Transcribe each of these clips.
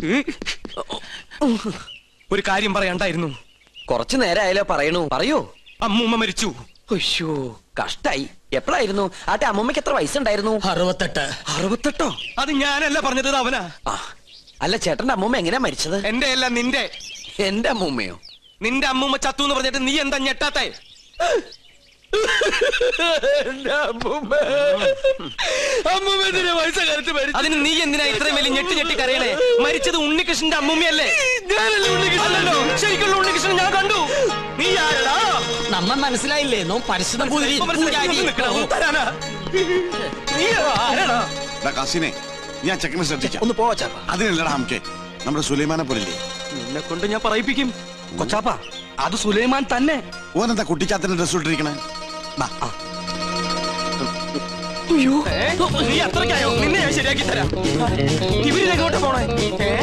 ഒരു കാര്യം പറയണ്ടായിരുന്നു കുറച്ചു നേരമായാലോ പറയണു പറയൂ അമ്മൂമ്മ മരിച്ചു അയ്യോ കഷ്ടായി എപ്പോഴായിരുന്നു ആട്ടെ അമ്മമ്മയ്ക്ക് എത്ര വയസ്സുണ്ടായിരുന്നു അറുപത്തെട്ട് അറുപത്തെട്ടോ അത് ഞാനല്ല പറഞ്ഞത് ഇത് അവനാ ആ അല്ല ചേട്ടന്റെ അമ്മൂമ്മ എങ്ങനെയാ മരിച്ചത് എന്റെ അല്ല നിന്റെ എന്റെ അമ്മൂമ്മയോ നിന്റെ അമ്മൂമ്മ ചത്തു എന്ന് പറഞ്ഞിട്ട് നീ എന്താ ഞെട്ടാത്തെ അതിന് നീ എന്തിനാ ഇത്രയും വലിയ ഞെട്ടി ഞെട്ടി കരയണേ മരിച്ചത് ഉണ്ണികൃഷ്ണന്റെ അമ്മൂമ്മയല്ലേ അല്ലല്ലോ ശരിക്കുള്ള ഉണ്ണികൃഷ്ണൻ ഞാൻ കണ്ടു നീ ആരടാ നമ്മ മനസ്സിലായില്ലേ നോ പരിശുദ്ധ പൂരി ഇപ്പൊ മനസ്സിലായി. ഒന്ന് നിൽക്കടാ, ഒന്ന് തരാനാ. നീ ആരടാ കസിനെ ഞാൻ ചെക്കനെ ശ്രദ്ധിക്കാം ഒന്ന് പോവാ ചാപ്പ അതിനല്ലടാ നമുക്ക് നമ്മുടെ സുലൈമാനെ പോലില്ലേ നിന്നെ കൊണ്ട് ഞാൻ പറയിപ്പിക്കും കൊച്ചാപ്പ അത് സുലൈമാൻ തന്നെ ഓനെന്താ കുട്ടിച്ചാത്തന്റെ ഡ്രസ് ഇട്ടിരിക്കണേ അയ്യോ ഏ? നീ അത്രയ്ക്കായോ നിന്നെ ഞാൻ ശരിയാക്കി തരാം ഇവരിതെങ്ങോട്ട് പോണേ ഏ?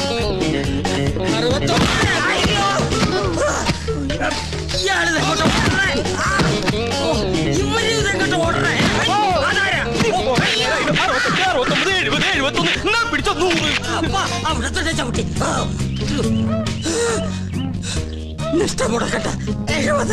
അറുപത്തെട്ട്, അറുപത്തൊമ്പത്, എഴുപത്, എഴുപത്തൊന്ന്. എന്നാ പിടിച്ചോ നൂറ് അവിടത്തെ ചവിട്ടി നിഷ്ഠമുടക്കട്ടെ എഴുപത്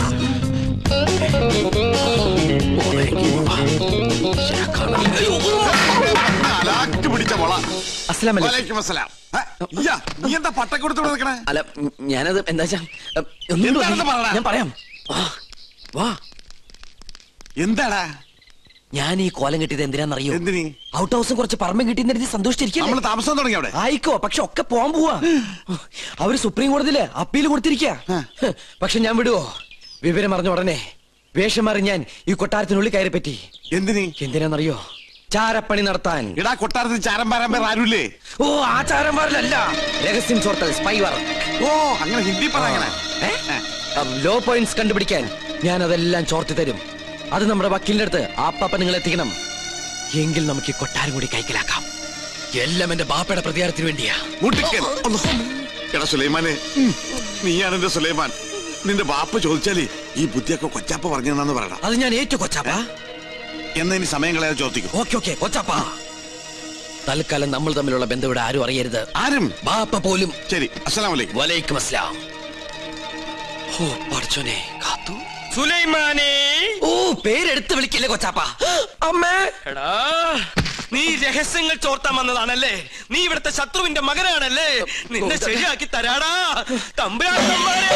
അലാക്ക് പിടിച്ച മുള അസ്സലാം വലൈക്കും. വലൈക്കും അസ്സലാം ഏ, ഇയ്യാ, നീ എന്താ പട്ടക്കൊടുത്തോടെ നിൽക്കണേ അല്ല ഉം, ഞാനത് എന്താ വെച്ചാ ഉം, ഒന്നും എന്താണെന്ന് തോന്നി. പറയടാ. ഞാൻ പറയാം വാ വാ എന്താടാ ഞാൻ ഈ കോലം കിട്ടിയത് എന്തിനാന്നറിയോ എന്തിനി ഔട്ട് ഹൗസും കുറച്ച് പറമ്പും കിട്ടിയെന്ന് സന്തോഷിച്ചിരിക്കും നമ്മള് താമസം തുടങ്ങി അവിടെ ആയിക്കോ പക്ഷെ ഒക്കെ പോവാൻ പോവാ അവര് സുപ്രീം കോടതിയില് അപ്പീൽ കൊടുത്തിരിക്ക പക്ഷെ ഞാൻ വിടുവോ വിവരം അറിഞ്ഞ ഉടനെ വേഷം മാറി ഞാൻ ഈ കൊട്ടാരത്തിനുള്ളിൽ കയറി പറ്റി എന്തിനി എന്തിനാന്നറിയോ ചാരപ്പണി നടത്താൻ ഇടാ കൊട്ടാരത്തിൽ ചാരം പാരാൻ പേർ ആരുമില്ലേ ഓ ആചാരം പാടിലല്ല രഹസ്യം ചോർത്തൽ സ്പൈ വർ ഓ അങ്ങനെ ഹിന്ദി പറ അങ്ങനെ ലോ പോയിന്റ്സ് കണ്ടുപിടിക്കാൻ ഞാൻ അതെല്ലാം ചോർത്തി തരും അത് നമ്മുടെ വക്കീലിന്റെ അടുത്ത് ആപ്പാപ്പ നിങ്ങൾ എത്തിക്കണം എങ്കിൽ നമുക്ക് ഈ കൊട്ടാരം കൂടി കൈക്കലാക്കാം എല്ലാം എന്റെ ബാപ്പയുടെ പ്രതികാരത്തിന് വേണ്ടിയാ മുട്ടിക്കൻ. അല്ലോ. എടാ സുലൈമാനെ നീയാണ് എന്റെ സുലൈമാൻ നിന്റെ ബാപ്പ ചോദിച്ചാലേ ഈ ബുദ്ധിയൊക്കെ കൊച്ചാപ്പ പറഞ്ഞെന്നു പറയണം അത് ഞാൻ ഏറ്റു കൊച്ചാപ്പ എന്നാ ഇനി സമയം കളയാതെ ചോദിക്കും ഓക്കെ ഓക്കെ കൊച്ചാപ്പ തൽക്കാലം നമ്മൾ തമ്മിലുള്ള ബന്ധം ഇവിടെ ആരും അറിയരുത് ആരും ബാപ്പ പോലും ശരി അസ്സലാം വലൈക്കും വലൈക്കും അസ്ലാം ഓ പഠിച്ചോനെ കാത്തു സുലൈമാനേ ഓ പേരെടുത്ത് വിളിക്കില്ലേ കൊച്ചാപ്പ അമ്മേ എടാ നീ രഹസ്യങ്ങൾ ചോർത്താൻ വന്നതാണല്ലേ നീ ഇവിടുത്തെ ശത്രുവിന്റെ മകനാണല്ലേ നിന്നെ ശരിയാക്കി തരാടാ തമ്പുരാക്കന്മാരെ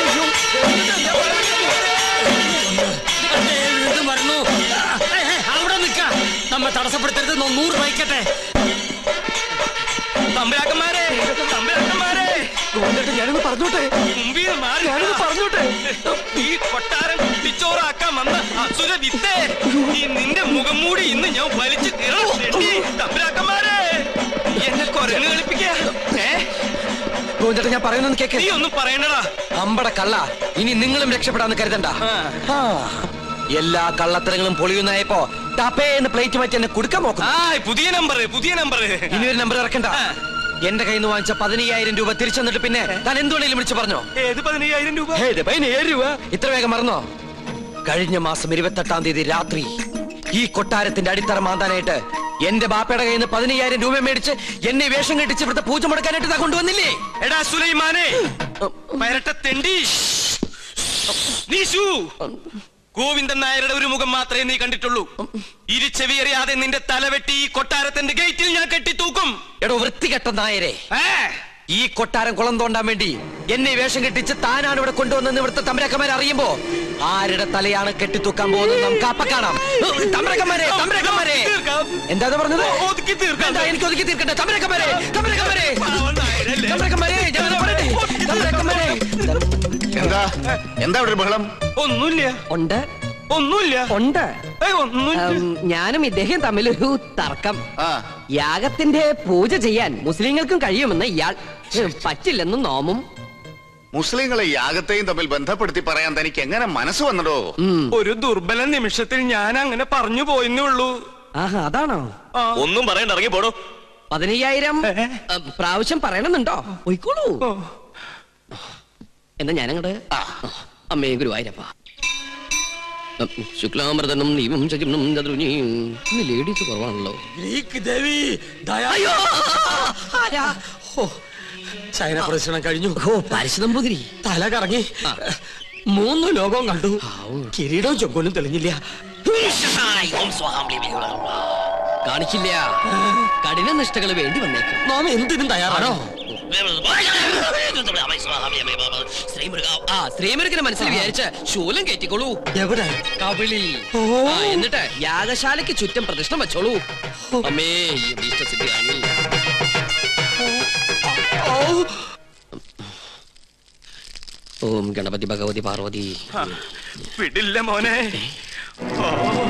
വീണ്ടും വരണു ഏ, ഏ, അവിടെ നിക്ക നമ്മ തടസ്സപ്പെടുത്തരുത് നോ- നൂറ് വഹിക്കട്ടെ തമ്പുരാക്കന്മാരെ തമ്പുരാക്കന്മാരെ ഞാനൊന്ന് പറഞ്ഞോട്ടെ മുമ്പിൽ മാറി ഞാനൊന്ന് പറഞ്ഞോട്ടെ ഈ കൊട്ടാരം കുട്ടിച്ചോറാക്കാൻ വന്ന അസുര വിത്തേ ഈ നിന്റെ മുഖം മൂടി ഇന്ന് ഞാൻ വലിച്ചു കീറണം തെണ്ടി. തമ്പുരാക്കന്മാരെ എന്നെ കൊരങ്ങ് കളിപ്പിക്കാ ഏ ഗോവിന്ദേട്ടൻ ഞാൻ പറയുന്നൊന്ന് കേക്ക് നീ ഒന്നും പറയണടാ അമ്പട കള്ള ഇനി നിങ്ങളും രക്ഷപ്പെടാന്ന് കരുതണ്ട ആ. എല്ലാ കള്ളത്തരങ്ങളും പൊളിയുന്നായപ്പോ ടപ്പേ എന്ന് പ്ലേറ്റ് മാറ്റി എന്നെ കൊടുക്കാൻ നോക്കും ആ പുതിയ നമ്പർ പുതിയ നമ്പർ ഇനി ഒരു നമ്പർ ഇറക്കണ്ട ആ. എന്റെ കയ്യിൽ നിന്ന് വാങ്ങിച്ച പതിനയ്യായിരം രൂപ തിരിച്ചു തന്നിട്ട് പിന്നെ താൻ എന്തുവേണേലും വിളിച്ചു പറഞ്ഞോ ഏത് പതിനയ്യായിരം രൂപ ഏത് പതിനയ്യായിരം രൂപ ഇത്ര വേഗം മറന്നോ കഴിഞ്ഞ മാസം ഇരുപത്തെട്ടാം തീയതി രാത്രി ഈ കൊട്ടാരത്തിന്റെ അടിത്തറ മാന്താനായിട്ട് എന്റെ ബാപ്പയുടെ കയ്യിൽ നിന്ന് പതിനയ്യായിരം രൂപ മേടിച്ച് എന്നെ വേഷം കെട്ടിച്ച് ഇവിടുത്തെ പൂജ മുടക്കാനായിട്ട് താ കൊണ്ടുവന്നില്ലേ എടാ സുലൈമാനെ പരട്ട തെണ്ടി നീശു ഗോവിന്ദൻ നായരുടെ ഒരു മുഖം മാത്രമേ നീ കണ്ടിട്ടുള്ളൂ ഇരുച്ചെവിയറിയാതെ നിന്റെ തലവെട്ടി ഈ കൊട്ടാരത്തിന്റെ ഗേറ്റിൽ ഞാൻ കെട്ടിത്തൂക്കും എടോ വൃത്തികെട്ട നായരെ ഏ ഈ കൊട്ടാരം കുളം തോണ്ടാൻ വേണ്ടി എന്നെ വേഷം കെട്ടിച്ച് താനാണ് ഇവിടെ കൊണ്ടുവന്നെന്ന് ഇവിടുത്തെ തമ്പരക്കന്മാരെ അറിയുമ്പോ ആരുടെ തലയാണ് കെട്ടിത്തൂക്കാൻ പോകുന്നത് നമുക്ക് അപ്പ കാണാം തമ്പരക്കന്മാരെ തമ്പരക്കന്മാരെ തീർക്കാം. എന്താ പറഞ്ഞത് ഒ- ഒതുക്കി തീർക്കാം. വേണ്ട, എനിക്ക് ഒതുക്കി തീർക്കണ്ട തമ്പരക്കന്മാരെ തമ്പരക്കന്മാരെ പാവം നായരല്ലേ? തമ്പരക്കന്മാരെ ഞാനത് പറയട്ടെ തമ്പരക്കന്മാരെ എന്താ എന്താ ഇവിടെ ഒരു ബഹളം ഒന്നുമില്ല ഉണ്ട് ഒന്നുമില്ല ഉണ്ട് ഏയ്, ഒന്നുമില്ല ഉം, ഞാനും ഇദ്ദേഹം തമ്മിലൊരു തർക്കം ആ യാഗത്തിന്റെ പൂജ ചെയ്യാൻ മുസ്ലിങ്ങൾക്കും കഴിയുമെന്ന് ഇയാൾ ഉം, പറ്റില്ലെന്നും നോമും മുസ്ലിങ്ങളെ യാഗത്തെയും തമ്മിൽ ബന്ധപ്പെടുത്തി പറയാൻ തനിക്ക് എങ്ങനെ മനസ്സ് വന്നടോ ഒരു ദുർബല നിമിഷത്തിൽ ഞാൻ അങ്ങനെ പറഞ്ഞു പോയെന്നേ ഉള്ളൂ ആഹാ അതാണോ ഒന്നും പറയണ്ട ഇറങ്ങി പോടോ പതിനയ്യായിരം ഉം, പ്രാവശ്യം പറയണമെന്നുണ്ടോ പോയിക്കോളൂ ഓ, എന്നാ ഞാനങ്ങട് അമ്മേ ഗുരുവായൂരപ്പ ശുക്ലാമൃതനും നീവും ചകിം ചതുരുനിയും ഇന്ന് ലേഡീസ് കുറവാണല്ലോ ഗ്രീക്ക് ദേവി ദയാ ഓ, ചൈന പ്രദർശനം കഴിഞ്ഞു ഓ പരശുനമ്പൂതിരി തല കറങ്ങി മൂന്ന് ലോകം കണ്ടു കിരീടവും ചൊക്കോലും തെളിഞ്ഞില്ല കാണിക്കില്ല കഠിന നിഷ്ഠകൾ വേണ്ടി വന്നേക്കും നാം എന്തിനും തയ്യാറാണോ ആ ശ്രീമൃഗനെ മനസ്സിൽ വിചാരിച്ച് ശൂലം കയറ്റിക്കോളൂ എവിടെ കവിളി ഓ. ആ, എന്നിട്ട് യാഗശാലയ്ക്ക് ചുറ്റും പ്രദക്ഷിണം വെച്ചോളൂ അമ്മേ ഈ അഭീഷ്ടസിദ്ധി കാണി ഓം ഗണപതി ഭഗവതി പാർവതി വിടില്ല മോനെ ഓ.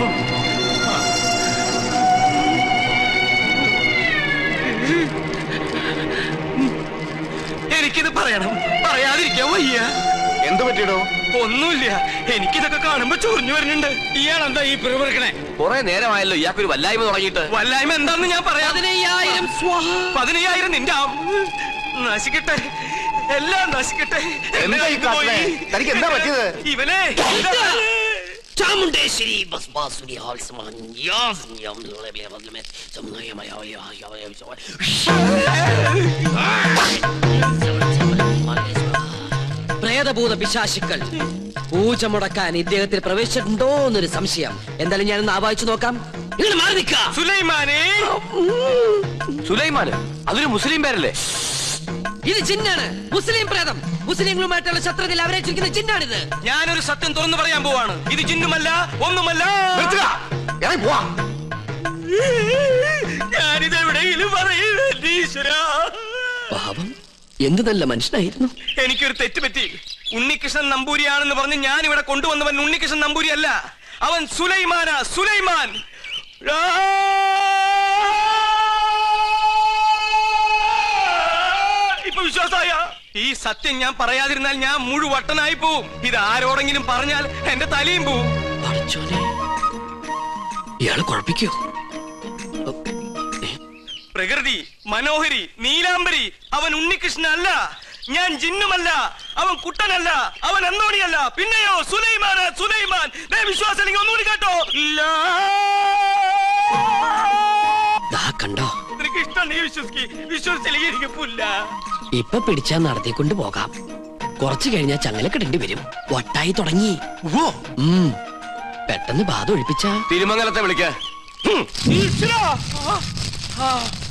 എനിക്കിത് പറയണം പറയാതിരിക്കാൻ വയ്യ എന്ത് പറ്റിയിടോ ഒന്നുമില്ല എനിക്കിതൊക്കെ കാണുമ്പോ ചൊറിഞ്ഞു വരുന്നുണ്ട് ഇയാളെന്താ ഈ പിറുപിറുക്കണേ കുറെ നേരമായല്ലോ ഇയാൾക്കൊരു വല്ലായ്മ തുടങ്ങിയിട്ട് വല്ലായ്മ എന്താന്ന് ഞാൻ പറയാം പതിനയ്യായിരം സ്വാഹ പതിനയ്യായിരം നിന്റെ ആ- നശിക്കട്ടെ എല്ലാം നശിക്കട്ടെ എന്താ ഈ കാട്ടണേ? തനിക്ക് എന്താ പറ്റിയത്? ഇവനെ ചാമുണ്ടേശ്വരി ഭസ്മാസുരി ഹാൽസമാൻ യാസ് യം പ്രേതഭൂത പിശാശുക്കൾ പൂജ മുടക്കാൻ ഇദ്ദേഹത്തിൽ പ്രവേശിച്ചിട്ടുണ്ടോ എന്നൊരു സംശയം എന്തായാലും ഞാനൊന്ന് ആവാഹിച്ചു നോക്കാം നിങ്ങൾ മാറി നിൽക്ക സുലൈമാനെ സുലൈമാന് അതൊരു മുസ്ലിം പേരല്ലേ ഇത് ജിന്നാണ് മുസ്ലിം പ്രേതം മുസ്ലിങ്ങളുമായിട്ടുള്ള ശത്രുതയിൽ അവരെ ചുരുക്കുന്ന ജിന്നാണിത് ഞാനൊരു സത്യം തുറന്നു പറയാൻ പോവാണ് ഇത് ചിന്നുമല്ല ഒന്നുമല്ല നിർത്തുക ഇറങ്ങി പോവാ ഞാനിത് എവിടെയെങ്കിലും പറയൂ ഈശ്വരാ പാപം എന്ത് നല്ല മനുഷ്യനായിരുന്നു എനിക്കൊരു തെറ്റ് പറ്റി ഉണ്ണികൃഷ്ണൻ നമ്പൂരിയാണെന്ന് പറഞ്ഞ് ഞാൻ ഇവിടെ കൊണ്ടുവന്നവൻ ഉണ്ണികൃഷ്ണൻ നമ്പൂരി അല്ല അവൻ സുലൈമാനാ സുലൈമാൻ ആ! ഇപ്പൊ വിശ്വാസായ ഈ സത്യം ഞാൻ പറയാതിരുന്നാൽ ഞാൻ മുഴുവട്ടനായി പോവും ഇത് ആരോടെങ്കിലും പറഞ്ഞാൽ എന്റെ തലയും പോവും പഠിച്ചോനെ ഇയാള് കുഴപ്പിക്കോ പ്രകൃതി മനോഹരി നീലാംബരി അവൻ ഉണ്ണികൃഷ്ണൻ അല്ല ഞാൻ ജിന്നുമല്ല അവൻ കുട്ടനല്ല അവൻ അന്തോണിയല്ല പിന്നെയോ സുലൈമാൻ സുലൈമാൻ ദേ വിശ്വാസം ഇല്ലെങ്കിൽ ഒന്നുകൂടി കേട്ടോ ലാ. ദാ കണ്ടോ നിനക്ക് ഇഷ്ടം നീ വിശ്വസിക്ക് വിശ്വസിച്ചില്ലെങ്കിൽ എനിക്ക് പുല്ല ഇപ്പൊ പിടിച്ചാ നടത്തിക്കൊണ്ട് പോകാം കുറച്ചു കഴിഞ്ഞാ ചങ്ങലക്കിടേണ്ടി വരും വട്ടായി തുടങ്ങി ഉം. പെട്ടെന്ന് ബാധ ഒഴിപ്പിച്ച തിരുമംഗലത്തെ വിളിക്ക ഈശ്വരാ. ആ.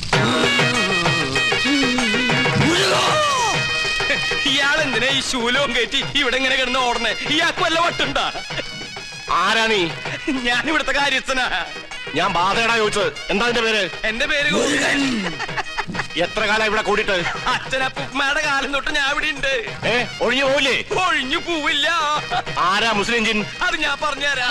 ഇയാളെന്തിനാ ഈ ശൂലവും കയറ്റി ഇവിടെ ഇങ്ങനെ കിടന്ന് ഓടണേ ഇയാൾക്ക് വല്ല വട്ടുണ്ടാ ആരാണീ ഞാൻ ഇവിടുത്തെ കാര്യസ്ഥനാ ഞാൻ ബാധയടാ ചോദിച്ചത് എന്താ നിന്റെ പേര് എന്റെ പേര് ഗോകുലൻ. എത്ര കാലം ഇവിടെ കൂടിയിട്ട് അച്ഛനപ്പുമ്മയുടെ കാലം തൊട്ട് ഞാൻ ഇവിടെ ഉണ്ട് ഏ ഒഴിഞ്ഞു പോവില്ലേ ഒഴിഞ്ഞു പോവില്ല ആരാ മുസ്ലിം ജിൻ അത് ഞാൻ പറഞ്ഞുതരാം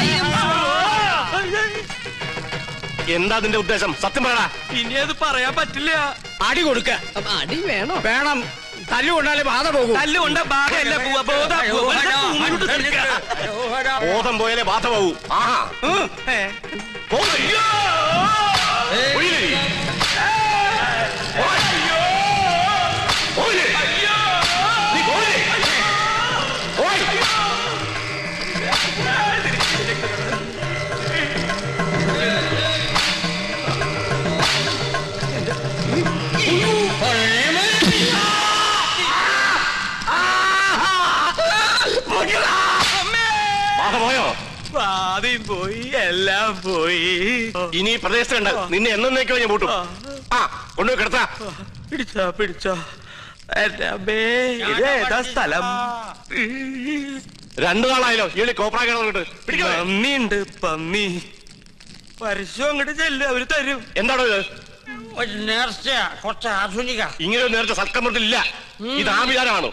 എന്താ നിന്റെ ഉദ്ദേശം സത്യം പറയടാ ഇനി അത് പറയാൻ പറ്റില്ല അടി കൊടുക്ക അടി വേണോ വേണം തല്ലുകൊണ്ടാലേ ബാധ പോകും തല്ലുകൊണ്ട ഭാഗമല്ല പോവാ ബോധാ പോവാ. ഉമ്മൂട്ട് നിൽക്ക. ബോധം പോയാലേ ബാധ പോകൂ ആഹാ ഉം. ഏ. പോ. ഒഴിയില്ലേ? പോയില്ലേ? നീ പോയില്ലേ? പോയി. ബാധ പോയോ ആദ്യം പോയി എല്ലാം പോയി ഇനി ഈ പ്രദേശത്തുണ്ട് നിന്നെ എന്നേക്കോ ഞാൻ പൂട്ടും ആ കൊണ്ടുപോയി കിടത്താ പിടിച്ചോ പിടിച്ചോ എന്റെ അമ്മേ ഇത് ഏതാ സ്ഥലം രണ്ടു നാളായല്ലോ ഈ കോപ്രാ കിടന്നിട്ട് പിടിക്കോ പന്നിയുണ്ട് പന്നി പരസ്യം അങ്ങോട്ട് ചെല്ലും അവര് തരും എന്താണോ ഇത് ഒരു നേർച്ച കുറച്ച് ആധുനിക ഇങ്ങനെ ഒരു നേരത്തെ സൽക്കമൃത്തില്ല ഇത് ആഭിചാരമാണോ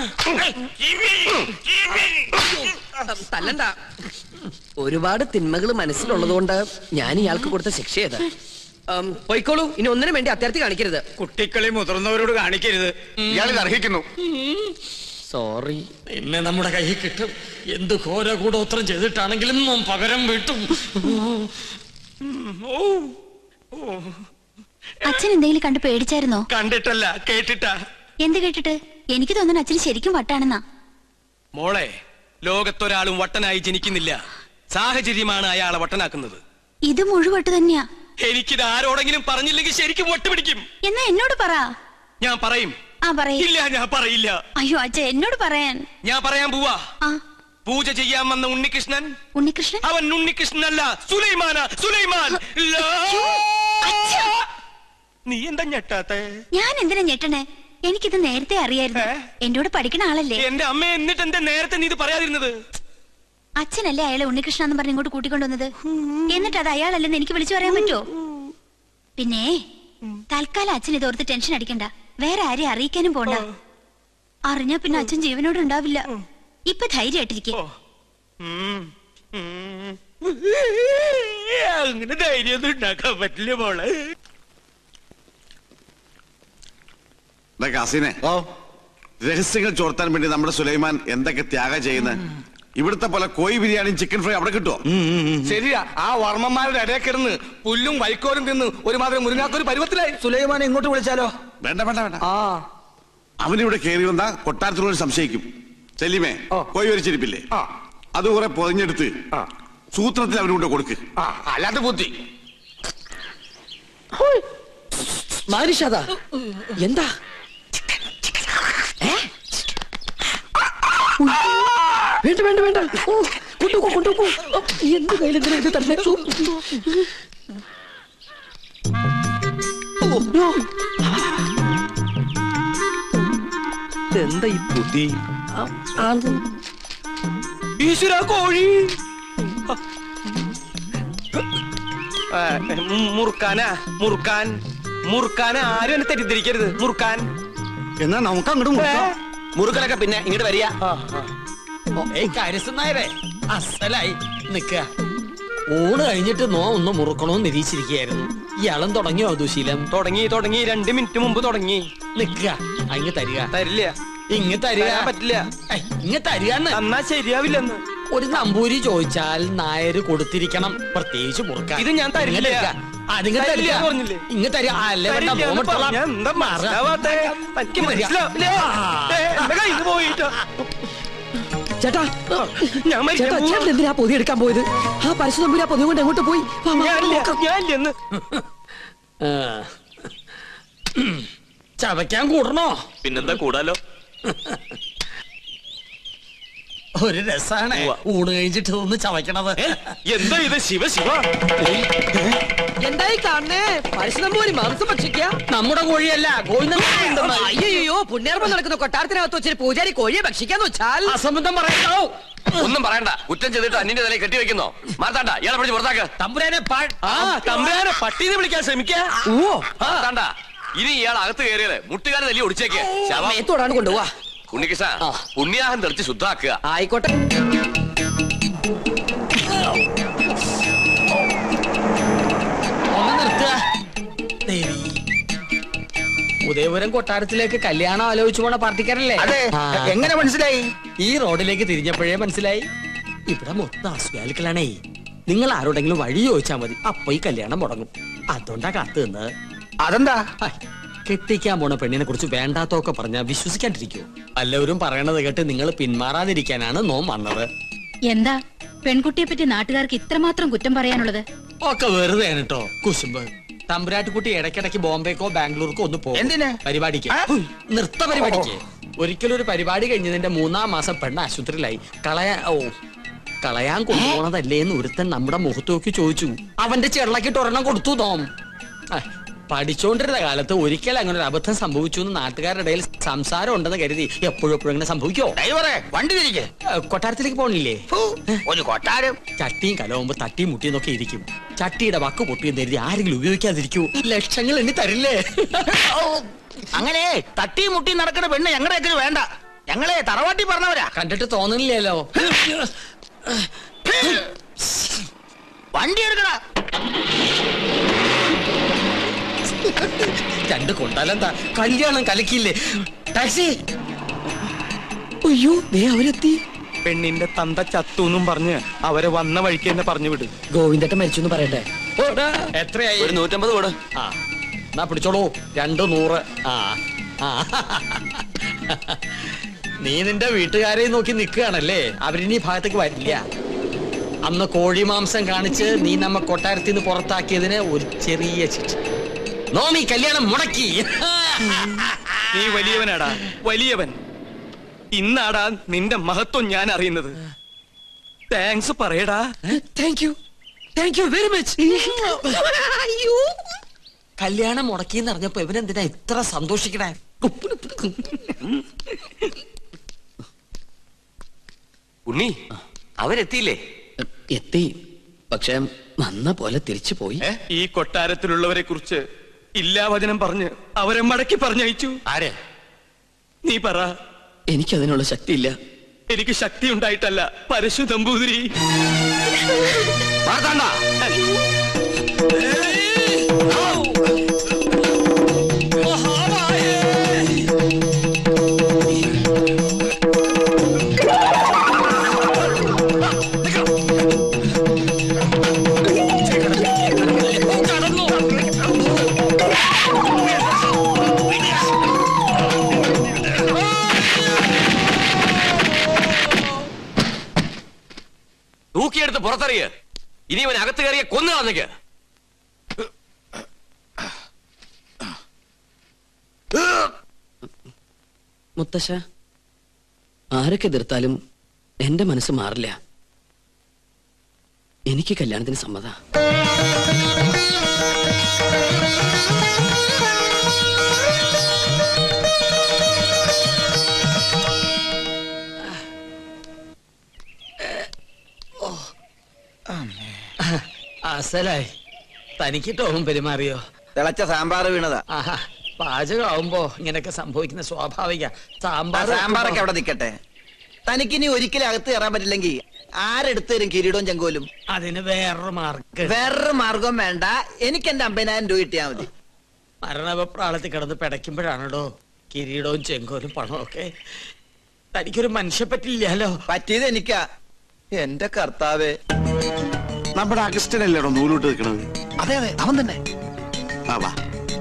തല്ലണ്ട ഒരുപാട് തിന്മകൾ മനസ്സിലുള്ളതുകൊണ്ട് ഞാൻ ഇയാൾക്ക് കൊടുത്ത ശിക്ഷ ചെയ്ത് പോയിക്കോളൂ ഇനി ഒന്നിനും വേണ്ടി അത്യാർത്ഥി കാണിക്കരുത് കുട്ടിക്കളി മുതിർന്നവരോട് കാണിക്കരുത് ഇയാളിത് അർഹിക്കുന്നു സോറി പിന്നെ നമ്മുടെ കയ്യിൽ കിട്ടും എന്ത് ഘോര കൂടോത്രം ചെയ്തിട്ടാണെങ്കിലും നാം പകരം വീട്ടും ഓ ഓ അച്ഛൻ എന്തെങ്കിലും കണ്ട് പേടിച്ചായിരുന്നോ കണ്ടിട്ടല്ല കേട്ടിട്ടാ എന്ത് കേട്ടിട്ട് എനിക്ക് തോന്നുന്നു അച്ഛൻ ശരിക്കും വട്ടാണെന്നാ മോളെ ലോകത്തൊരാളും വട്ടനായി ജനിക്കുന്നില്ല സാഹചര്യമാണ് അയാളെ വട്ടനാക്കുന്നത് ഇത് മുഴുവട്ട് തന്നെയാ എനിക്കിത് ആരോടെങ്കിലും പറഞ്ഞില്ലെങ്കിൽ ശരിക്കും വട്ടുപിടിക്കും എന്നാ എന്നോട് പറ ഞാൻ പറയും ആ പറയ ഇല്ല ഞാൻ പറയില്ല അയ്യോ അച്ഛ എന്നോട് പറയാൻ ഞാൻ പറയാൻ പോവാ ആ പൂജ ചെയ്യാൻ വന്ന ഉണ്ണികൃഷ്ണൻ ഉണ്ണികൃഷ്ണൻ അവൻ ഉണ്ണികൃഷ്ണൻ അല്ല സുലൈമാന സുലൈമാൻ ലാ. അച്ഛാ. നീ എന്താ ഞെട്ടാത്തെ ഞാൻ എന്തിനാ ഞെട്ടണേ എനിക്കിത് നേരത്തെ അറിയായിരുന്നു ഏ? എന്നോട് പഠിക്കണ ആളല്ലേ എന്റെ അമ്മ എന്നിട്ട് എന്താ നേരത്തെ നീ ഇത് പറയാതിരുന്നത് അച്ഛനല്ലേ അയാളെ ഉണ്ണികൃഷ്ണ എന്ന് പറഞ്ഞ് ഇങ്ങോട്ട് കൂട്ടിക്കൊണ്ടുവന്നത് എന്നിട്ട് അത് അയാളല്ലെന്ന് എനിക്ക് വിളിച്ചു പറയാൻ പറ്റുമോ പിന്നെ തൽക്കാലം അച്ഛൻ ഇത് ഓർത്ത് ടെൻഷൻ അടിക്കണ്ട വേറെ ആരെയും അറിയിക്കാനും പോണ്ട അറിഞ്ഞാ പിന്നെ അച്ഛൻ ജീവനോട് ഉണ്ടാവില്ല ഇപ്പൊ ധൈര്യമായിട്ടിരിക്കെ ഓ. ഉം. ഉം. അങ്ങനെ ധൈര്യമൊന്നും ഉണ്ടാക്കാൻ പറ്റില്ല മോളെ ദാ കാസിനെ രഹസ്യങ്ങൾ ചോർത്താൻ വേണ്ടി നമ്മുടെ സുലൈമാൻ എന്തൊക്കെ ത്യാഗം ചെയ്യുന്നത് ഇവിടുത്തെ പോലെ കോഴി ബിരിയാണിയും ചിക്കൻ ഫ്രൈ അവിടെ കിട്ടുമോ ശരിയാ ആ വർമ്മന്മാരുടെ ഇടയിൽ കിടന്ന് പുല്ലും വൈക്കോലും തിന്ന് ഒരുമാതിരി മുരുങ്ങാത്തൊരു പരുവത്തിലായി സുലൈമാനെ ഇങ്ങോട്ട് വിളിച്ചാലോ വേണ്ട വേണ്ട വേണ്ട ആ അവനിവിടെ കയറി വന്നാ കൊട്ടാരത്തിനോട് സംശയിക്കും ചെല്ലിമേ കോഴി വരിച്ചിരിപ്പില്ലേ അത് കുറെ പൊതിഞ്ഞെടുത്ത് സൂത്രത്തിൽ അവനുകൊണ്ട് കൊടുക്ക് അല്ലാത്ത ബുദ്ധി മാനുഷാദ എന്താ ഏ? വേണ്ട വേണ്ട വേണ്ട ഓ കൊണ്ടുപോ കൊണ്ടുപോ ഓ, എന്ത് കയ്യിലെന്തിനാ ഇത് തന്നെ ഓ. ഓ, നോ. എന്താ ഈ ബുദ്ധി ആ, അത് ഈശ്വര കോഴി ആ, മു- മുറുക്കാനാ മുറുക്കാൻ മുറുക്കാൻ ആരും എന്നെ തെറ്റിദ്ധരിക്കരുത് മുറുക്കാൻ എന്നാ നമുക്ക് അങ്ങോട്ട് മുറുക്കലൊക്കെ പിന്നെ ഇങ്ങോട്ട് വരിക ഏയ് കാര്യസ്ഥനായരെ അസലായി നിക്ക ഊണ് കഴിഞ്ഞിട്ട് നോ ഒന്ന് മുറുക്കണോന്ന് നിരീക്ഷിച്ചിരിക്കുകയായിരുന്നു ഇയാളും തുടങ്ങിയോ ദുശീലം തുടങ്ങി തുടങ്ങി രണ്ട് മിനിറ്റ് മുമ്പ് തുടങ്ങി നിക്ക അങ്ങ് തരിക തരില്ല ഇങ്ങ് തരിക തരാൻ പറ്റില്ല ഏയ്, ഇങ്ങ് തരികന്ന് തന്നാ ശരിയാവില്ലെന്ന് ഒരു നമ്പൂരി ചോദിച്ചാൽ നായര് കൊടുത്തിരിക്കണം പ്രത്യേകിച്ച് മുറുക്കാൻ ഇത് ഞാൻ തരില്ല. ഇങ്ങ് തരിക. ആ, നിങ്ങ തരില്ല തരിക എന്ന് പറഞ്ഞില്ലേ? ഇങ്ങ് തരിക ആ, അല്ലേ വേണ്ട, തരില്ല എന്ന് മോമെടുത്തോളാം. പറഞ്ഞാ എന്താ മാറുക. മനസ്സിലാവാത്തെ? എനിക്ക് ഇങ്ങ് തരിക. മനസ്സിലാവില്ല. ആ. ഏ, എന്റെ കയ്യിന്ന് പോയിട്ടാ. ചേട്ടാ ഞാൻ മരിക്കാൻ ചേട്ടാ പോവാ. ചേട്ടൻ എന്തിനാ പൊതി എടുക്കാൻ പോയത് ആ പരസ്യം തമ്പൂരി ആ പൊതി കൊണ്ട് എങ്ങോട്ട് പോയി വാ, വാ, ഞാനില്ല, നോക്കാം. ഞാനില്ലെന്ന്. ആ. ചവയ്ക്കാൻ കൂടണോ പിന്നെന്താ കൂടാലോ ഒരു രസാണ് ഊണ് കഴിഞ്ഞിട്ട് ഒന്ന് ചവയ്ക്കണത് എന്താ ഇത് ശിവ ശിവ എന്തായി കാണണേ പരസ്യം തമ്പൂരി മാംസം ഭക്ഷിക്കാ നമ്മുടെ കോഴിയല്ല കോഴി അയ്യോ പുണ്യാർമ്മം നടക്കുന്ന കൊട്ടാരത്തിനകത്ത് വെച്ചൊരു പൂജാരി കോഴിയെ ഭക്ഷിക്കാന്ന് വെച്ചാൽ അസംബന്ധം പറയണ്ടോ ഒന്നും പറയണ്ട കുറ്റം ചെയ്തിട്ട് അന്യന്റെ തലയിൽ കെട്ടിവെക്കുന്നോ മാർത്താണ്ട ഇയാളെ പിടിച്ച് പുറത്താക്ക് തമ്പുരാനെ പാ- ആ തമ്പുരാനെ പട്ടീനെ വിളിക്കാൻ ശ്രമിക്കാ ഓ മാർത്താണ്ട ഇനി ഇയാൾ അകത്ത് കയറിയത് മുട്ടുകാരെ തല്ലി ഒടിച്ചേക്ക് ശവം മേത്തോടാണ് കൊണ്ടുപോവാ ഉണ്ണികൃഷ്ണ പുണ്യാഹം തെളിച്ച് ശുദ്ധാക്കുക ആയിക്കോട്ടെ ഒന്ന് നിർത്തുക ദേവി ഉദയപുരം കൊട്ടാരത്തിലേക്ക് കല്യാണം ആലോചിച്ചു പോണ പാർട്ടിക്കാരല്ലേ ആ. എങ്ങനെ മനസ്സിലായി ഈ റോഡിലേക്ക് തിരിഞ്ഞപ്പോഴേ മനസ്സിലായി ഇവിടെ മൊത്തം അസുഖാലുക്കളാണേ നിങ്ങൾ ആരോടെങ്കിലും വഴി ചോദിച്ചാൽ മതി അപ്പൊ ഈ കല്യാണം മുടങ്ങും അതുകൊണ്ടാ കാത്തു നിന്നത് അതെന്താ ഹൈ, കെട്ടിക്കാൻ പോണ പെണ്ണിനെ കുറിച്ച് വേണ്ടാത്തൊക്കെ പറഞ്ഞാൽ വിശ്വസിക്കാണ്ടിരിക്കൂ എല്ലാവരും പറയണത് കേട്ട് നിങ്ങൾ പിന്മാറാതിരിക്കാനാണ് നോം വന്നത് എന്താ പെൺകുട്ടിയെ പറ്റി നാട്ടുകാർക്ക് ഇത്രമാത്രം കുറ്റം പറയാനുള്ളത് ഒക്കെ വെറുതെ കേട്ടോ കുശുമ്പ് തമ്പുരാട്ടിക്കുട്ടി ഇടയ്ക്കിടയ്ക്ക് ബോംബെക്കോ ബാംഗ്ലൂർക്കോ ഒന്ന് പോകും എന്തിന്? പരിപാടിക്ക് ഉയ്, നൃത്ത പരിപാടിക്ക് ഒരിക്കലും ഒരു പരിപാടി കഴിഞ്ഞതിന്റെ മൂന്നാം മാസം പെണ്ണ് ആശുപത്രിയിലായി കളയാ ഓ കളയാൻ കൊണ്ടുപോണതല്ലേ എന്ന് ഒരുത്തൻ നമ്മുടെ മുഖത്ത് നോക്കി ചോദിച്ചു അവന്റെ ചെള്ളക്കിട്ട് ഒരെണ്ണം കൊടുത്തു തോം ആ, പഠിച്ചോണ്ടിരുന്ന കാലത്ത് ഒരിക്കൽ അങ്ങനെ ഒരു അബദ്ധം സംഭവിച്ചു എന്ന് നാട്ടുകാരുടെ ഇടയിൽ സംസാരം ഉണ്ടെന്ന് കരുതി എപ്പോഴും എപ്പോഴും ഇങ്ങനെ സംഭവിക്കോ ഡ്രൈവറെ വണ്ടി തിരികെ ആ, കൊട്ടാരത്തിലേക്ക് പോണില്ലേ ഒരു കൊട്ടാരം ചട്ടിയും കലവുമ്പോ തട്ടിയും മുട്ടിയും ഒക്കെ ഇരിക്കും ചട്ടിയുടെ വക്ക് പൊട്ടിയെന്ന് കരുതി ആരെങ്കിലും ഉപയോഗിക്കാതിരിക്കൂ ലക്ഷങ്ങൾ എണ്ണി തരില്ലേ അങ്ങനെ തട്ടി മുട്ടി നടക്കുന്ന പെണ്ണ് ഞങ്ങളുടെ വേണ്ട ഞങ്ങളെ തറവാട്ടി പറഞ്ഞവരാ കണ്ടിട്ട് തോന്നുന്നില്ലല്ലോ വണ്ടി എടുക്കടാ രണ്ട് കൊണ്ടാലെന്താ കല്യാണം കലക്കില്ലേ ടാക്സി അയ്യോ ദേ അവരെത്തി പെണ്ണിന്റെ തന്ത ചത്തൂന്നും പറഞ്ഞ് അവരെ വന്ന വഴിക്ക് തന്നെ പറഞ്ഞു വിട് ഗോവിന്ദട്ടൻ മരിച്ചു എന്ന് പറയട്ടെ എത്രയായി ഒരു നൂറ്റമ്പത് കൂടെ ആ എന്നാ പിടിച്ചോളൂ രണ്ട് നൂറ് ആ ആ നീ നിന്റെ വീട്ടുകാരെ നോക്കി നിൽക്കുകയാണല്ലേ അവരിനി ഈ ഭാഗത്തേക്ക് വരില്ല അന്ന് കോഴി മാംസം കാണിച്ച് നീ നമ്മ കൊട്ടാരത്തിൽ നിന്ന് പുറത്താക്കിയതിന് ഒരു ചെറിയ ശിക്ഷ നോമി കല്യാണം മുടക്കി നീ വലിയവനാടാ വലിയവൻ ഇന്നാടാ നിന്റെ മഹത്വം ഞാൻ അറിയുന്നത് താങ്ക്സ് പറയടാ thank you thank you very much കല്യാണം മുടക്കി എന്ന് അറിഞ്ഞപ്പോ ഇവനെന്തിനാ ഇത്ര സന്തോഷിക്കണേ ഉണ്ണി അവരെത്തിയില്ലേ എത്തി പക്ഷെ വന്ന പോലെ തിരിച്ചു പോയി ഈ കൊട്ടാരത്തിലുള്ളവരെ കുറിച്ച് ഇല്ലാവചനം പറഞ്ഞ് അവരെ മടക്കി പറഞ്ഞയച്ചു ആര് നീ പറ എനിക്കതിനുള്ള ശക്തിയില്ല എനിക്ക് ശക്തി ഉണ്ടായിട്ടല്ല പരശു നമ്പൂതിരി വാർത്താണ്ട തൂക്കിയെടുത്ത് പുറത്തറിയ ഇനി ഇവൻ അകത്ത് കയറിയ കൊന്നു കളഞ്ഞേക്ക് മുത്തശ്ശ ആരൊക്കെ എതിർത്താലും എന്റെ മനസ്സ് മാറില്ല എനിക്ക് കല്യാണത്തിന് സമ്മത അസലായി തനിക്കിട്ടോവും പെരുമാറിയോ തിളച്ച സാമ്പാർ വീണതാ ആഹാ പാചകമാവുമ്പോ ഇങ്ങനെയൊക്കെ സംഭവിക്കുന്ന സ്വാഭാവിക സാമ്പാർ സാമ്പാറൊക്കെ അവിടെ നിക്കട്ടെ തനിക്കിനി ഒരിക്കലും അകത്ത് കയറാൻ പറ്റില്ലെങ്കിൽ ആരെടുത്ത് തരും കിരീടവും ചെങ്കോലും അതിന് വേറൊരു മാർക്ക് വേറൊരു മാർഗം വേണ്ട എനിക്ക് എന്റെ അമ്പതിനായിരം രൂപ കിട്ടിയാ മതി മരണപ്രാളത്തിൽ കിടന്ന് പിടയ്ക്കുമ്പോഴാണല്ലോ കിരീടവും ചെങ്കോലും പണവും ഒക്കെ തനിക്കൊരു മനുഷ്യ പറ്റില്ലല്ലോ പറ്റിയത് എനിക്കാ എന്റെ കർത്താവേ നമ്മുടെ അഗസ്റ്റനല്ലേടോ നൂലോട്ട് നിൽക്കണത് അതെ അതെ അവൻ തന്നെ ആ വാ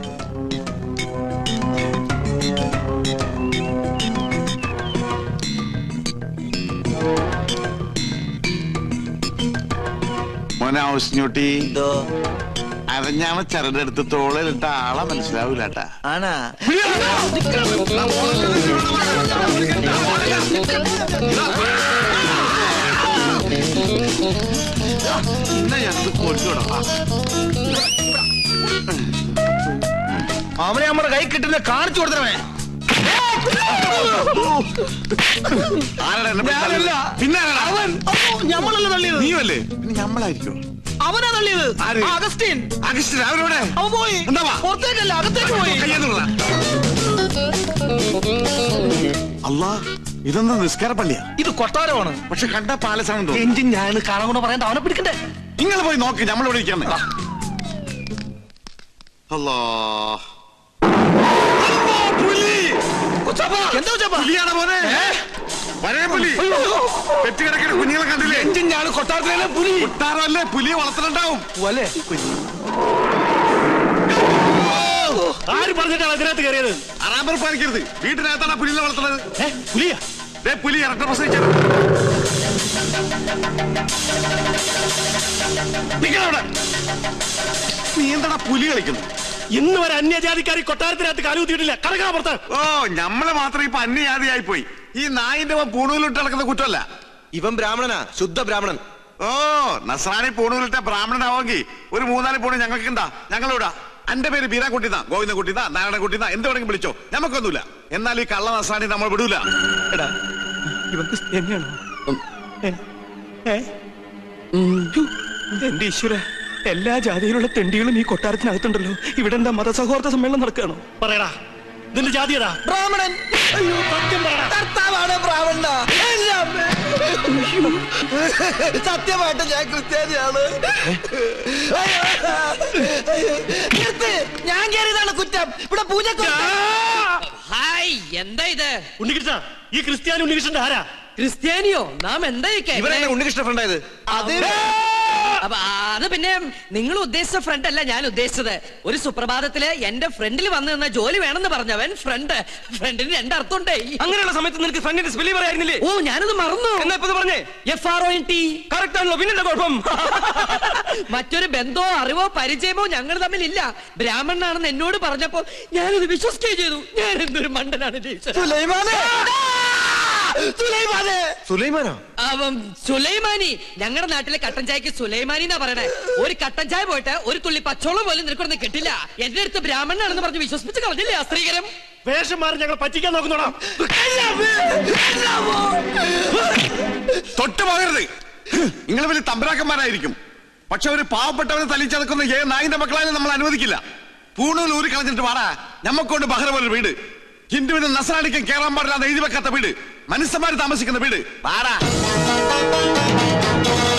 മോനെ ഔസ്ഞ്ഞൂട്ടി എന്തോ അരഞ്ഞാണ ചരടെടുത്ത് തോളിലിട്ട ആളെ മനസ്സിലാവൂല കേട്ടാ ആണാ ഇന്ന ഞങ്ങൾക്ക് കൊണ്ടുവിടാം അവനെ നമ്മുടെ കൈ കിട്ടുന്ന കാണിച്ചു കൊടുത്തവേ ആരാടാ എന്നെ പിടിച്ച് തള്ളിയത്? പിന്നെ ആരാടാ? ഞമ്മളല്ല തള്ളിയത് നീയല്ലേ പിന്നെ ഞമ്മളായിരിക്കും അവനാ തള്ളിയത് ആര്? ആ, അഗസ്റ്റിൻ അഗസ്റ്റൻ അവരോടെ അവൻ പോയി എന്താ വാ? പുറത്തേക്കല്ല അകത്തേക്ക് പോയി കയ്യെന്നുള്ള അല്ലാ ഇതൊന്നും നിസ്കാര പള്ളിയാ ഇത് കൊട്ടാരമാണ് പക്ഷെ കണ്ട പാലസാണ് തോന്നുന്നു എഞ്ചിൻ ഞാൻ കാണാൻ കൊണ്ട് പറയണ്ട അവനെ പിടിക്കണ്ടേ നിങ്ങൾ പോയി നോക്ക് നമ്മളിവിടെ ഇരിക്കാന്ന് അല്ലാ അല്ലാ, പുലി! എന്താ ഉച്ചപ്പാ? പുലിയാണോ മോനെ വരേ പുലി പെറ്റുകിടക്കുന്ന കുഞ്ഞുങ്ങളെ കണ്ടില്ലേ എഞ്ചിൻ ഞാൻ കൊട്ടാരത്തിലെ പുലി കുട്ടാറല്ലേ പുലിയെ വളർത്തുന്നുണ്ടാവും അല്ലേ ആര് പറഞ്ഞിട്ടാണ് അതിനകത്ത് കയറിയത് അറാമ്പർ പാലിക്കരുത് വീട്ടിനകത്താണ് ആ പുലിനെ വളർത്തുന്നത് പുലിയാ ദേ പുലി ഇറക്ക പ്രസവിച്ചത് നിങ്ങളവിടെ നീ എന്താടാ പുലി കളിക്കുന്നു ഇന്ന് വരെ അന്യജാതിക്കാരി കൊട്ടാരത്തിനകത്ത് കാലുകുത്തിയിട്ടില്ല കടക്കാ പുറത്ത് ഓ നമ്മളെ മാത്രം ഇപ്പൊ അന്യജാതിയായി പോയി ഈ നായിന്റെ പൂണൂലിട്ട് നടക്കുന്ന കുറ്റമല്ല ഇവൻ ബ്രാഹ്മണനാ ശുദ്ധ ബ്രാഹ്മണൻ ഓ നസ്രാണി പൂണൂലിട്ട ബ്രാഹ്മണനാവെങ്കിൽ ഒരു മൂന്നാല് പൂണ് ഞങ്ങൾക്ക് ഉണ്ടാ ഞങ്ങളിവിടാ എന്റെ പേര് ബീരാക്കുട്ടിന്നാ ഗോവിന്ദൻകുട്ടിന്നാ നാരായണൻകുട്ടിന്നാ എന്ത് വേണമെങ്കിലും വിളിച്ചോ നമുക്കൊന്നുമില്ല എന്നാൽ ഈ കള്ള നസ്രാണി നമ്മൾ വിടൂല എടാ ഇവർക്ക് തന്നെയാണോ എന്റെ ഈശ്വര എല്ലാ ജാതിയിലുള്ള തെണ്ടികളും ഈ കൊട്ടാരത്തിനകത്തുണ്ടല്ലോ ഇവിടെ എന്താ മതസൗഹാർദ്ദ സമ്മേളനം നടക്കുകയാണോ പറയടാ ഇതിന്റെ ജാതിയടാ ബ്രാഹ്മണൻ സത്യം പറയടാ കർത്താവാണ് ബ്രാഹ്മണ സത്യമായിട്ട് ഞാൻ ക്രിസ്ത്യാനിയാണ് നിർത്ത്. ഞാൻ കയറിയതാണ് കുറ്റം ഇവിടെ പൂജ ഹായ് എന്താ ഇത് ഉണ്ണികൃഷ്ണ ഈ ക്രിസ്ത്യാനി ഉണ്ണികൃഷ്ണന്റെ ആരാ ക്രിസ്ത്യാനിയോ നാം എന്താ ഈ കേക്കണേ? ഇവരെന്നെ ഉണ്ണികൃഷ്ണ ഫ്രണ്ടായത് അത് അപ്പൊ അത് പിന്നെ നിങ്ങൾ ഉദ്ദേശിച്ച ഫ്രണ്ട് അല്ല ഞാൻ ഉദ്ദേശിച്ചത് ഒരു സുപ്രഭാതത്തില് എന്റെ ഫ്രണ്ടിൽ വന്നു നിന്ന ജോലി വേണമെന്ന് പറഞ്ഞവൻ ഫ്രണ്ട് ഫ്രണ്ടിന് രണ്ടർത്ഥമുണ്ടേ അങ്ങനെയുള്ള സമയത്ത് നിനക്ക് ഫ്രണ്ടിന്റെ സ്പെല്ലി പറയായിരുന്നില്ലേ ഓ ഞാനത് മറന്നു എന്നാ ഇപ്പൊ ഇത് പറഞ്ഞേ F R O N T correct ആണല്ലോ പിന്നെന്താ കുഴപ്പം മറ്റൊരു ബന്ധമോ അറിവോ പരിചയമോ ഞങ്ങൾ തമ്മിലില്ല ബ്രാഹ്മണനാണെന്ന് എന്നോട് പറഞ്ഞപ്പോ ഞാനത് വിശ്വസിക്കുകയും ചെയ്തു ഞാൻ എന്തൊരു മണ്ടനാണ് ടീച്ചർ സുലൈമാനോ അവൻ സുലൈമാനി ഞങ്ങളുടെ നാട്ടിലെ കട്ടൻ ചായക്ക് സുലൈമാനി എന്നാ പറയണേ ഒരു കട്ടൻ ചായ പോയിട്ട് ഒരു തുള്ളി പച്ചോളം പോലും നിനക്കൊന്നും കിട്ടില്ല എന്റെ അടുത്ത് ബ്രാഹ്മണനാണെന്ന് പറഞ്ഞ് വിശ്വസിപ്പിച്ച് കളഞ്ഞില്ലേ ആ സ്ത്രീകരം വേഷം മാറി ഞങ്ങൾ പറ്റിക്കാൻ നോക്കുന്നോടാ തൊട്ട് പോകരുത് നിങ്ങൾ വലിയ തമ്പരാക്കന്മാരായിരിക്കും പക്ഷെ ഒരു പാവപ്പെട്ടവനെ തല്ലിച്ചതക്കുന്ന ഏ നായിന്റെ മക്കളായാലും നമ്മൾ അനുവദിക്കില്ല പൂണൂൽ ഊരി കളഞ്ഞിട്ട് വാടാ ഞമ്മക്കൊണ്ട് ബഹ്റ പോലെ വീട് ഹിന്ദുവിനും നസറാണിക്കും കേറാൻ പാടില്ലാതെ എഴുതി വെക്കാത്ത വീട് മനുഷ്യന്മാര് താമസിക്കുന്ന വീട് വാടാ